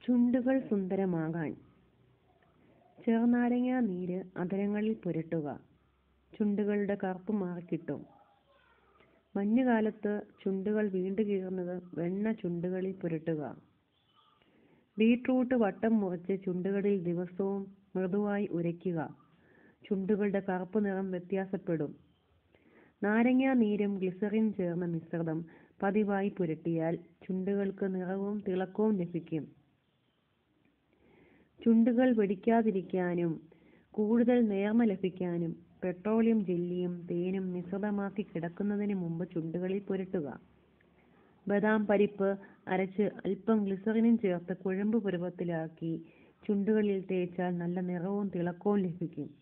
ചുണ്ടുകൾ സുന്ദരമാകാൻ ചെറുനാരങ്ങാ നീര് അധരങ്ങളിൽ പുരട്ടുക ചുണ്ടുകളുടെ കറുപ്പ് മാറിക്കിട്ടും മഞ്ഞുകാലത്ത് ചുണ്ടുകൾ വീണ്ടുകീറുന്നത് വെണ്ണ ചുണ്ടുകളിൽ പുരട്ടുക ബീട്രൂട്ട് വട്ടം മുറിച്ച് ചുണ്ടുകളിൽ ദിവസവും മൃദുവായി ഉരയ്ക്കുക ചുണ്ടുകളുടെ കറുപ്പ് നിറം വ്യത്യാസപ്പെടും നാരങ്ങാ നീരും ഗ്ലിസറിൻ ചേർന്ന മിശ്രിതം പതിവായി പുരട്ടിയാൽ ചുണ്ടുകൾക്ക് നിറവും തിളക്കവും ലഭിക്കും ചുണ്ടുകൾ വെടിക്കാതിരിക്കാനും കൂടുതൽ നേർമ ലഭിക്കാനും പെട്രോളിയം ജെല്ലിയും തേനും മിശ്രിതമാക്കി കിടക്കുന്നതിന് മുമ്പ് ചുണ്ടുകളിൽ പുരട്ടുക ബദാം പരിപ്പ് അരച്ച് അല്പം ഗ്ലിസറിനും ചേർത്ത് കുഴമ്പ് പരുവത്തിലാക്കി ചുണ്ടുകളിൽ തേച്ചാൽ നല്ല നിറവും തിളക്കവും ലഭിക്കും